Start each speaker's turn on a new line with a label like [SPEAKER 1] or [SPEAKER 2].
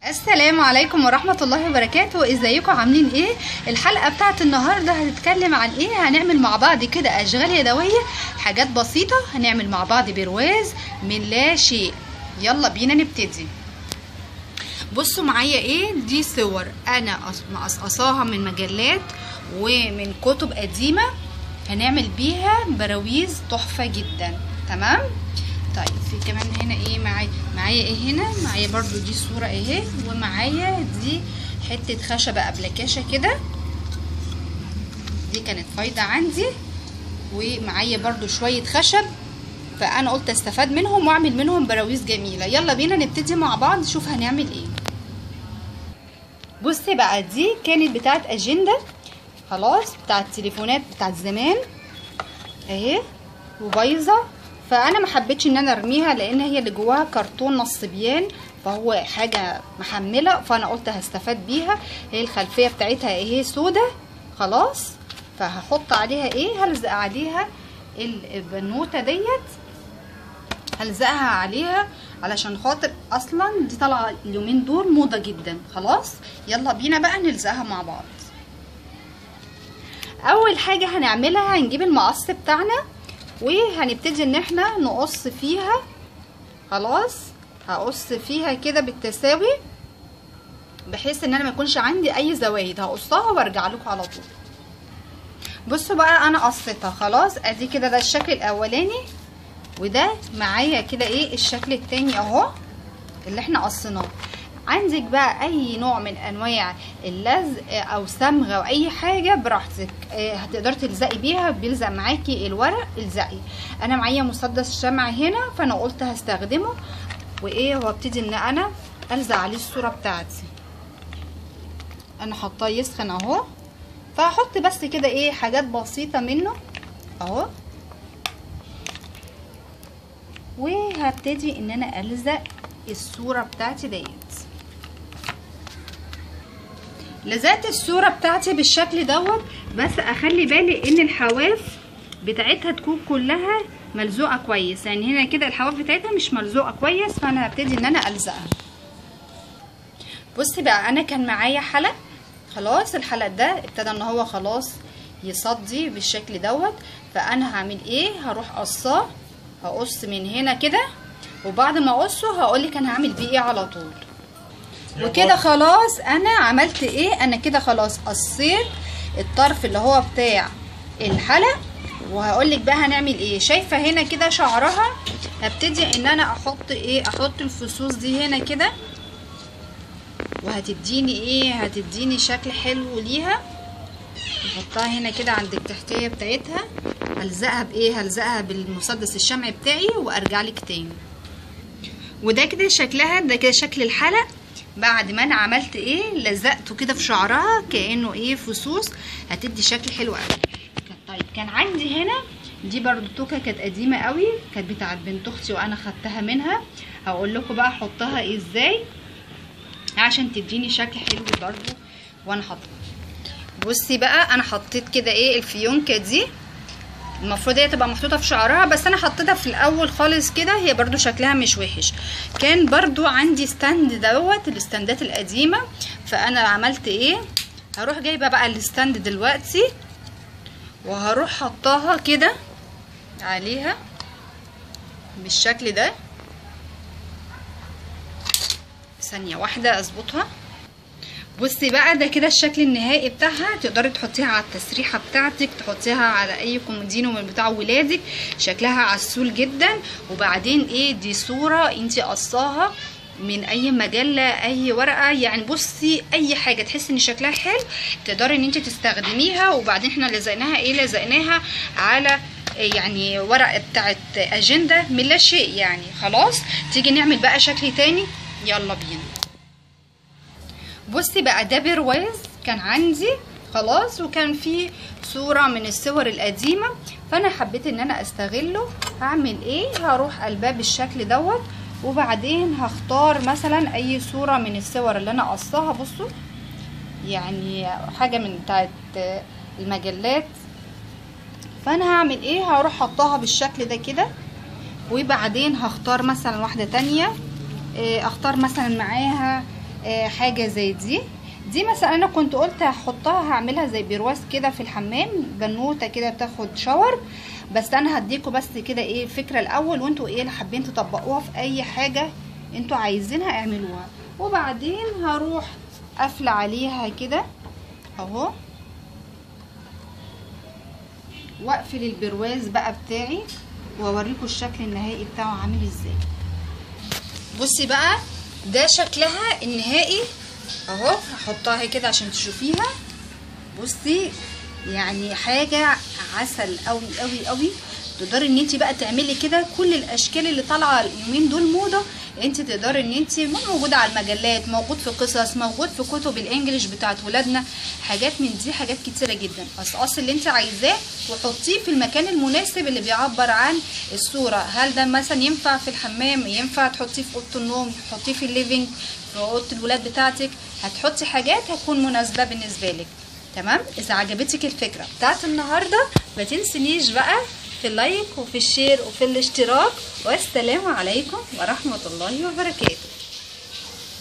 [SPEAKER 1] السلام عليكم ورحمة الله وبركاته ازيكم عاملين ايه الحلقة بتاعت النهاردة هنتكلم عن ايه هنعمل مع بعض كده اشغال يدوية حاجات بسيطة هنعمل مع بعض برواز من لا شيء يلا بينا نبتدي بصوا معايا ايه دي صور انا مقصقصاها من مجلات ومن كتب قديمة هنعمل بيها براويز تحفة جدا تمام طيب في كمان هنا ايه معايا معايا ايه هنا معايا برضو دي صورة اهي ومعايا دي حتة خشبة ابلكاشة كده دي كانت فايضة عندي ومعايا برضو شوية خشب فانا قلت استفاد منهم واعمل منهم براويز جميلة يلا بينا نبتدي مع بعض نشوف هنعمل ايه بصي بقى دي كانت بتاعت اجندة خلاص بتاعت تليفونات بتاعت زمان اهي وبايظه فانا ما حبيتش ان انا ارميها لان هي اللي جواها كرتون نصبيان فهو حاجه محمله فانا قلت هستفاد بيها هي الخلفيه بتاعتها اهي سودا خلاص فهحط عليها ايه هلزق عليها البنوته ديت هلزقها عليها علشان خاطر اصلا دي طالعه اليومين دول موضه جدا خلاص يلا بينا بقى نلزقها مع بعض اول حاجه هنعملها هنجيب المقص بتاعنا وهنبتدي ان احنا نقص فيها خلاص هقص فيها كده بالتساوي بحيث ان انا ما يكونش عندي اي زوايد هقصها وارجع لكم على طول بصوا بقى انا قصيتها خلاص ادي كده ده الشكل الاولاني وده معايا كده ايه الشكل التاني اهو اللي احنا قصيناه عندك بقى اي نوع من انواع اللزق او صمغه او اي حاجه براحتك هتقدري تلزقي بيها بيلزق معاكي الورق الزقي انا معايا مسدس شمع هنا فانا قلت هستخدمه وايه وابتدي ان انا الزق عليه الصوره بتاعتي انا حطاه يسخن اهو فهحط بس كده ايه حاجات بسيطه منه اهو وهبتدي ان انا الزق الصوره بتاعتي ديت لزقت الصورة بتاعتي بالشكل دوت بس اخلي بالي ان الحواف بتاعتها تكون كلها ملزوقة كويس يعني هنا كده الحواف بتاعتها مش ملزوقة كويس فانا هبتدي ان انا الزقها بصي بقى انا كان معايا حلق خلاص الحلق ده ابتدى ان هو خلاص يصدي بالشكل دوت فانا هعمل ايه هروح قصاه هقص من هنا كده وبعد ما اقصه هقولك انا هعمل بيه ايه على طول وكده خلاص انا عملت ايه انا كده خلاص قصيت الطرف اللي هو بتاع الحلق وهقولك بقى هنعمل ايه شايفه هنا كده شعرها هبتدي ان انا احط ايه احط الفصوص دي هنا كده وهتديني ايه هتديني شكل حلو ليها نحطها هنا كده عند التحتيه بتاعتها هلزقها بايه هلزقها بالمسدس الشمع بتاعي وارجع لك تاني وده كده شكلها ده كده شكل الحلق بعد ما انا عملت ايه لزقته كده في شعرها كانه ايه فصوص هتدي شكل حلو قوي طيب كان عندي هنا دي برضو توكه كانت قديمه قوي كانت بتاعت بنت اختي وانا خدتها منها هقول لكم بقى احطها ايه ازاي عشان تديني شكل حلو برضو وانا حاطه بصي بقى انا حطيت كده ايه الفيونكه دي المفروض هي تبقى محطوطه في شعرها بس انا حطيتها في الاول خالص كده هي برضو شكلها مش وحش كان برضو عندي ستاند دوت الاستندات القديمه فانا عملت ايه هروح جايبه بقى الستاند دلوقتي وهروح حطاها كده عليها بالشكل ده ثانيه واحده اظبطها بصي بقى ده كده الشكل النهائي بتاعها تقدري تحطيها على التسريحه بتاعتك تحطيها على اي كومودينو من بتاع ولادك شكلها عسول جدا وبعدين ايه دي صوره انتي قصاها من اي مجله اي ورقه يعني بصي اي حاجه تحسي ان شكلها حلو تقدري ان انت تستخدميها وبعدين احنا لزقناها ايه لزقناها على يعني ورقه بتاعت اجنده من لا شيء يعني خلاص تيجي نعمل بقى شكل تاني يلا بينا بصي بقى ده برواز كان عندي خلاص وكان فيه صورة من الصور القديمة فانا حبيت ان انا استغله هعمل ايه هروح قلباه بالشكل دوت وبعدين هختار مثلا اي صورة من الصور اللي انا قصاها بصوا يعني حاجة من بتاعت المجلات فانا هعمل ايه هروح حطها بالشكل ده كده وبعدين هختار مثلا واحدة تانية اختار مثلا معاها آه حاجه زي دي دي مثلا انا كنت قلت هحطها هعملها زي برواز كده في الحمام بنوته كده بتاخد شاور بس انا هديكوا بس كده ايه الفكره الاول وانتوا ايه اللي حابين تطبقوها في اي حاجه انتوا عايزينها اعملوها وبعدين هروح قافله عليها كده اهو واقفل البرواز بقى بتاعي واوريكم الشكل النهائي بتاعه عامل ازاي بصي بقى ده شكلها النهائي اهو هحطها كده عشان تشوفيها بصي يعني حاجه عسل قوي قوي قوي تقدري ان انت بقى تعملي كده كل الاشكال اللي طالعه اليومين دول موضه انت تقدري ان انت موجوده على المجلات موجود في قصص موجود في كتب الانجليش بتاعت ولادنا حاجات من دي حاجات كتيره جدا قصقصي اللي انت عايزاه وحطيه في المكان المناسب اللي بيعبر عن الصوره هل ده مثلا ينفع في الحمام ينفع تحطيه في اوضه النوم تحطيه في الليفينج في اوضه الولاد بتاعتك هتحطي حاجات هتكون مناسبه بالنسبه لك تمام اذا عجبتك الفكره بتاعت النهارده ما تنسنيش بقى في اللايك وفي الشير وفي الاشتراك والسلام عليكم ورحمه الله وبركاته